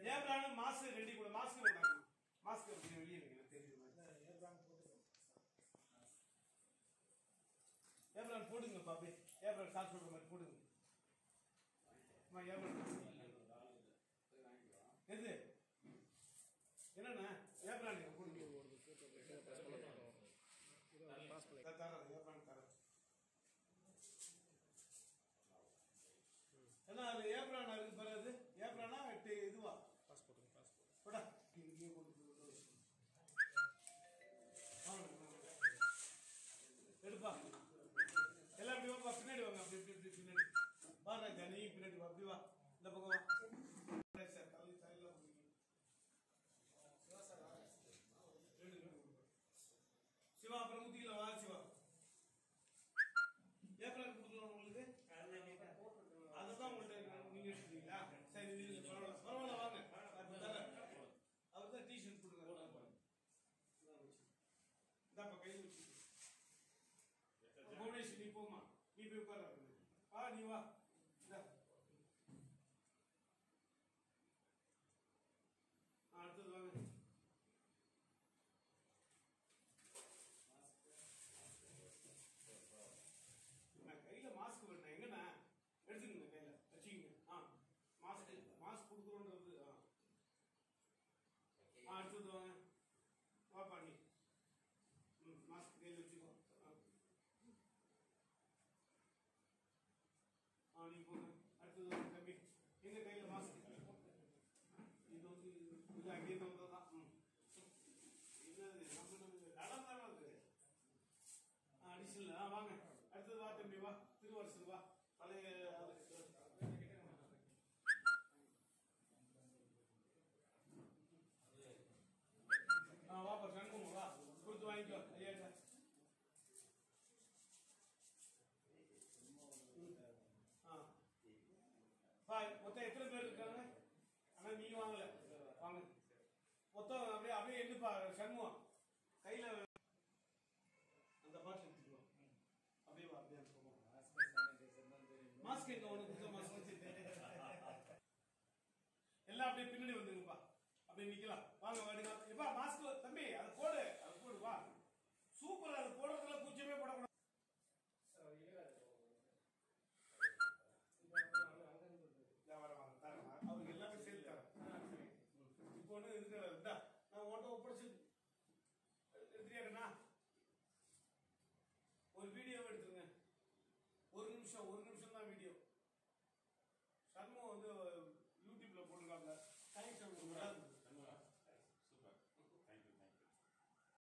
ஏப்ரான mask ready கூட mask வேணாம் mask கொஞ்சம் வெளியே வைங்க தெரியுது ஏப்ரான் போடுங்க பாப்பி ஏப்ரான் காசு போடுற மாதிரி போடுங்க அம்மா ஏப்ரான் எது என்னண்ணா ஏப்ரான் போடுங்க தரேன், தரேன் ஏப்ரான் தரேன் என்ன அது ஏப்ரான் அதுக்கு பிறகு ஏப்ரானா டி- இதுவா பாஸ்போர்ட்டுங்க பாஸ்போர்ட் போடா இங்கேயே கொடுத்து வாங்க, வாங்க. எடுப்பா எல்லாம் அப்படி வாப்பா பின்னாடி வாங்க அப்படி இப்படி இப்படி பின்னாடி வா ராஜா நீ பின்னாடி வா அப்படி வா இந்த பக்கம் வா சரி, சார் தலை தலையில பிடிங்க. எடுங்க, எடுங்க. சிவா அப்புறம் முத்திக்கல வா சிவா ஏப்ரல் கொடுக்கலாம் உங்களுக்கு அதுதான் உங்கள்ட்ட நீங்க எடுத்துட்டீங்களா சரி நீங்க பரவாயில்ல பரவாயில்ல வாங்க அது தரேன் அவர் தான் டிஷர்ட் கொடுங்க இந்தாப்பா கையில் வச்சு புவனேஷ் நீ போமா நீ போய் உட்கார வா நீ வா இந்தா ஆ, அடுத்தது வாங்க நான் கையில மாஸ்க் வேணும் எங்கண்ணா எடுத்துக்கங்க கையில வச்சுக்கங்க ஆ மாஸ்க் மாஸ்க் கொடுக்குறோன்றது ஆ ஆ அடுத்தது வாங்க வா பண்ணி ம் மாஸ்க் கையில் வச்சுக்கோ ஆ. ஆ நீ போங்க அடுத்தது வாங்க தம்பி எங்க கையில மாஸ்க் இது வந்து இது அங்கேயே வந்தது தான் ம் இது நம்ம நடந்தானே அது அடிஷனல் ஆ வாங்க அடுத்தது வா தம்பி வா திருவரசு வா பழைய ஆ வாப்பா சண்முகம் வா கொடுத்து வாங்கிக்கோ ஐயா கிட்ட. ம். ஆ வா மொத்தம் எத்தனை பேர் இருக்காங்க ஆனா நீங்க வாங்கல வாங்க மொத்தம் அப்படியே அப்படியே எண்ணுப்பா சண்முகம் கையில அந்த பாட்டு எடுத்துக்கோ அப்படியே வா அப்படியே அந்த பக்கம். மாஸ்க் எங்க உனக்கு புது மாஸ்க் எல்லாம் அப்படியே பின்னாடி வந்துருங்கப்பா அப்படியே நிக்கலாம் வாங்க வாடுங்க எப்பா மாஸ்க் தம்பி அதை போடு